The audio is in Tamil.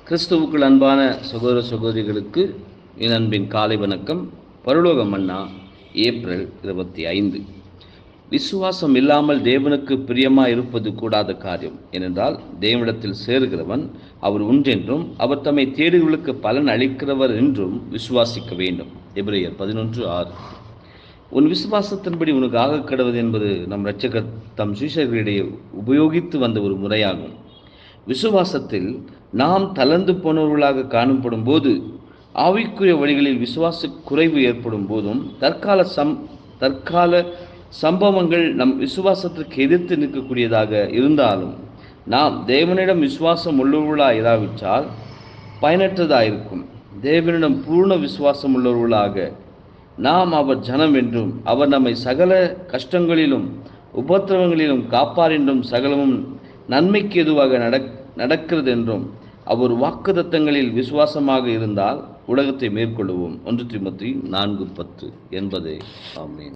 கிறிஸ்துவுக்குள் அன்பான சகோதர சகோதரிகளுக்கு என் அன்பின் காலை வணக்கம் பரலோக மன்னா ஏப்ரல் இருபத்தி ஐந்து விசுவாசம் இல்லாமல் தேவனுக்கு பிரியமாக இருப்பது கூடாத காரியம் ஏனென்றால் தேவனிடத்தில் சேருகிறவன் அவர் உண்டென்றும் அவர் தம்மை தேடுகளுக்கு பலன் அளிக்கிறவர் என்றும் விசுவாசிக்க வேண்டும் எபிரேயர் பதினொன்று ஆறு உன் விசுவாசத்தின்படி உனக்கு ஆக கடவுது என்பது நம் இரட்சகர் தம் சுவிசேஷர்களிடையே உபயோகித்து வந்த ஒரு முறையாகும் விசுவாசத்தில் நாம் தளர்ந்து போனவர்களாக காணப்படும் போது ஆவிக்குரிய வழிகளில் விசுவாச குறைவு ஏற்படும் போதும் தற்கால சம் தற்கால சம்பவங்கள் நம் விசுவாசத்திற்கு எதிர்த்து நிற்கக்கூடியதாக இருந்தாலும் நாம் தேவனிடம் விசுவாசம் உள்ளவர்களாக இராவிட்டால் பயனற்றதாயிருக்கும் தேவனிடம் பூர்ண விசுவாசம் உள்ளவர்களாக நாம் அவர் ஜனம் என்றும் அவர் நம்மை சகல கஷ்டங்களிலும் உபத்திரவங்களிலும் காப்பார் என்றும் சகலமும் நன்மைக்கு எதுவாக நடக் நடக்கிறது என்றும் அவர் வாக்குதத்தங்களில் விசுவாசமாக இருந்தால் உலகத்தை மேற்கொள்ளுவோம் ஒன்று திமுத்தி நான்கு பத்து என்பதே ஆமேன்